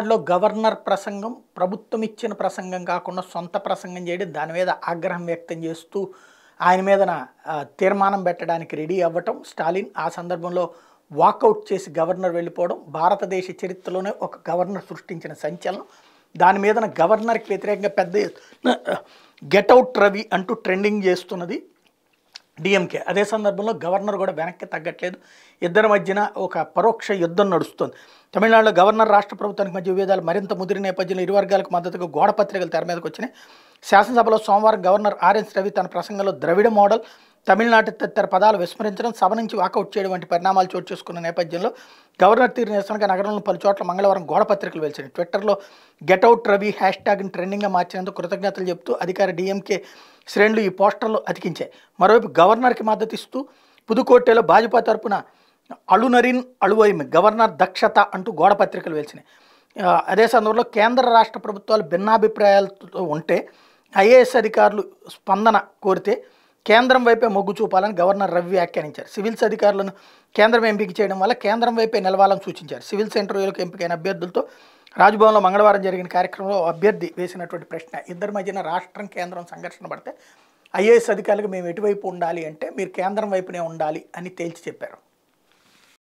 తమిళనాడులో గవర్నర్ ప్రసంగం ప్రభుత్వం ఇచ్చిన ప్రసంగం కాకుండా సొంత ప్రసంగం చేయడం దాని మీద ఆగ్రహం వ్యక్తం చేస్తూ ఆయన మీదన ఆ, తీర్మానం పెట్టడానికి రెడీ అవ్వటం స్టాలిన్ ఆ సందర్భంలో వాకౌట్ చేసి గవర్నర్ వెళ్ళిపోవడం భారతదేశ చరిత్రలోనే ఒక గవర్నర్ సృష్టించిన సంచలనం దాని మీదన గవర్నర్కి వ్యతిరేకంగా పెద్ద ఎత్తున గెటౌట్ రవి అంటూ ట్రెండింగ్ చేస్తున్నది డిఎంకే అదే సందర్భంలో గవర్నర్ కూడా వెనక్కి తగ్గట్లేదు ఇద్దరి మధ్యన ఒక పరోక్ష యుద్ధం నడుస్తుంది తమిళనాడులో గవర్నర్ రాష్ట్ర ప్రభుత్వానికి మధ్య విభేదాలు మరింత ముదిరి నేపథ్యంలో ఇరు వర్గాలకు మద్దతుగా గోడ పత్రికలు తెర మీదకి వచ్చినాయి శాసనసభలో సోమవారం గవర్నర్ ఆర్ఎస్ రవి తన ప్రసంగంలో ద్రవిడ మోడల్ తమిళనాడు తదితర పదాలు విస్మరించడం సభ నుంచి వాకౌట్ చేయడం వంటి పరిణామాలు చోటు చేసుకున్న నేపథ్యంలో గవర్నర్ తీరు నిరసనగా నగరంలో పలు చోట్ల మంగళవారం గోడ పత్రికలు వెలిచాయి ట్విట్టర్లో గెటౌట్ రవి హ్యాష్ ట్యాగ్ని ట్రెండింగ్గా మార్చినందుకు కృతజ్ఞతలు చెప్తూ అధికార డిఎంకే శ్రేణులు ఈ పోస్టర్లు అతికించాయి మరోవైపు గవర్నర్కి మద్దతు ఇస్తూ పుదుకోటేలో భాజపా తరపున అళునరిన్ అళువైమి గవర్నర్ దక్షత అంటూ గోడ పత్రికలు వెలిచినాయి ఆ, అదే సందర్భంలో కేంద్ర రాష్ట్ర ప్రభుత్వాలు భిన్నాభిప్రాయాలతో ఉంటే ఐఏఎస్ అధికారులు స్పందన కోరితే కేంద్రం వైపే మొగ్గు చూపాలని గవర్నర్ రవి వ్యాఖ్యానించారు సివిల్స్ అధికారులను కేంద్రం ఎంపిక చేయడం వల్ల కేంద్రం వైపే నిలవాలని సూచించారు సివిల్స్ ఇంటర్వ్యూలకు ఎంపికైన అభ్యర్థులతో రాజ్భవన్లో మంగళవారం జరిగిన కార్యక్రమంలో అభ్యర్థి వేసినటువంటి ప్రశ్న ఇద్దరి మధ్యన రాష్ట్రం కేంద్రం సంఘర్షణ పడితే ఐఏఎస్ అధికారులకు మేము ఎటువైపు ఉండాలి అంటే మీరు కేంద్రం వైపునే ఉండాలి అని తేల్చి చెప్పారు